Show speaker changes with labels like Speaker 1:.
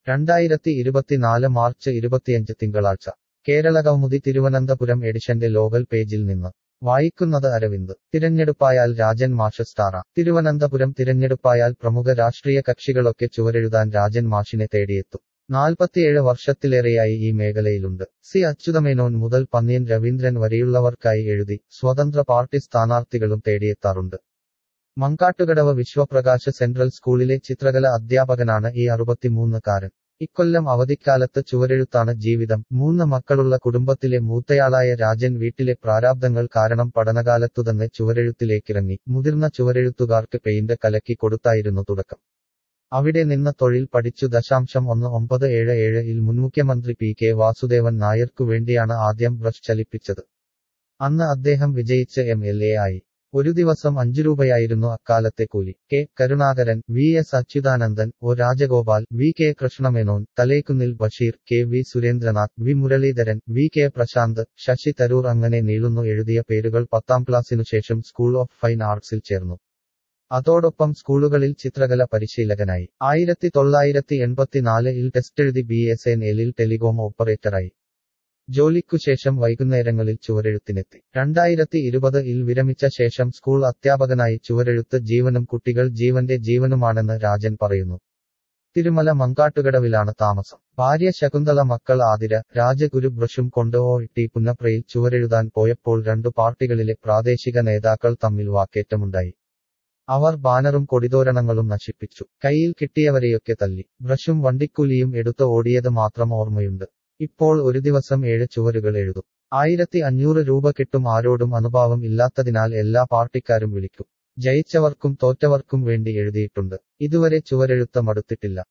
Speaker 1: രണ്ടായിരത്തി ഇരുപത്തിനാല് മാർച്ച് ഇരുപത്തിയഞ്ച് തിങ്കളാഴ്ച കേരളകൗമുദി തിരുവനന്തപുരം എഡിഷന്റെ ലോകൽ പേജിൽ നിന്ന് വായിക്കുന്നത് അരവിന്ദ് തിരഞ്ഞെടുപ്പായാൽ രാജൻ മാഷ് സ്റ്റാറ തിരുവനന്തപുരം തിരഞ്ഞെടുപ്പായാൽ പ്രമുഖ രാഷ്ട്രീയ കക്ഷികളൊക്കെ ചുവരെഴുതാൻ രാജൻ മാഷിനെ തേടിയെത്തും നാൽപ്പത്തിയേഴ് വർഷത്തിലേറെയായി ഈ മേഖലയിലുണ്ട് സി അച്യുതമേനോൻ മുതൽ പന്ന്യൻ രവീന്ദ്രൻ വരെയുള്ളവർക്കായി എഴുതി സ്വതന്ത്ര പാർട്ടി സ്ഥാനാർത്ഥികളും തേടിയെത്താറുണ്ട് മങ്കാട്ടുകടവ് വിശ്വപ്രകാശ് സെൻട്രൽ സ്കൂളിലെ ചിത്രകല അധ്യാപകനാണ് ഈ അറുപത്തിമൂന്നുകാരൻ ഇക്കൊല്ലം അവധിക്കാലത്ത് ചുവരെഴുത്താണ് ജീവിതം മൂന്ന് മക്കളുള്ള കുടുംബത്തിലെ മൂത്തയാളായ രാജൻ വീട്ടിലെ പ്രാരാബ്ദങ്ങൾ കാരണം പഠനകാലത്തുതന്നെ ചുവരെഴുത്തിലേക്കിറങ്ങി മുതിർന്ന ചുവരെഴുത്തുകാർക്ക് പെയിന്റ് കലക്കി കൊടുത്തായിരുന്നു തുടക്കം അവിടെ നിന്ന് തൊഴിൽ പഠിച്ചു ദശാംശം ഒന്ന് ഒമ്പത് ഏഴ് ഏഴ് ഇൽ മുൻമുഖ്യമന്ത്രി പി കെ വാസുദേവൻ നായർക്കു വേണ്ടിയാണ് ആദ്യം ബ്രഷ് ചലിപ്പിച്ചത് അന്ന് അദ്ദേഹം വിജയിച്ച് എം എൽ എ ആയി ഒരു ദിവസം അഞ്ചു രൂപയായിരുന്നു അക്കാലത്തെ കൂലി K Karunakaran V S Achuthanandan O Rajagopal V K Krishna Menon Thalekkunnil Basheer K V Surendranath V Muraleedharan V K Prasanth Shashi Tharoor അങ്ങനെ നീളുന്നു എഴുതിയ പേരുകൾ പത്താം ക്ലാസ്സിനു ശേഷം സ്കൂൾ ഓഫ് ഫൈൻ ആർട്സിൽ ചേർന്നു അതോടൊപ്പം സ്കൂളുകളിൽ ചിത്രകല പരിശീലകനായി ആയിരത്തി തൊള്ളായിരത്തി എൺപത്തിനാലിൽ ടെസ്റ്റ് എഴുതി ബി എസ് എൻ എല്ലിൽ ടെലികോം ഓപ്പറേറ്ററായി ജോലിക്കുശേഷം വൈകുന്നേരങ്ങളിൽ ചുവരെഴുത്തിനെത്തി രണ്ടായിരത്തി ഇരുപത് ഇൽ വിരമിച്ച ശേഷം സ്കൂൾ അധ്യാപകനായി ചുവരെഴുത്ത് ജീവനും കുട്ടികൾ ജീവന്റെ ജീവനുമാണെന്ന് രാജൻ പറയുന്നു തിരുമല മങ്കാട്ടുകടവിലാണ് താമസം ഭാര്യ ശകുന്തള മക്കൾ ആതിര രാജഗുരു ബ്രഷും കൊണ്ട് ഓ ടി പുന്നപ്രയിൽ ചുവരെഴുതാൻ പോയപ്പോൾ രണ്ടു പാർട്ടികളിലെ പ്രാദേശിക നേതാക്കൾ തമ്മിൽ വാക്കേറ്റമുണ്ടായി അവർ ബാനറും കൊടിതോരണങ്ങളും നശിപ്പിച്ചു കയ്യിൽ കിട്ടിയവരെയൊക്കെ തല്ലി ബ്രഷും വണ്ടിക്കൂലിയും എടുത്ത് ഓടിയത് മാത്രം ഓർമ്മയുണ്ട് ഇപ്പോൾ ഒരു ദിവസം ഏഴ് ചുവരുകൾ എഴുതും ആയിരത്തി അഞ്ഞൂറ് രൂപ കിട്ടും ആരോടും അനുഭാവം ഇല്ലാത്തതിനാൽ എല്ലാ പാർട്ടിക്കാരും വിളിക്കും ജയിച്ചവർക്കും തോറ്റവർക്കും വേണ്ടി എഴുതിയിട്ടുണ്ട് ഇതുവരെ ചുവരെഴുത്ത് മടുത്തിട്ടില്ല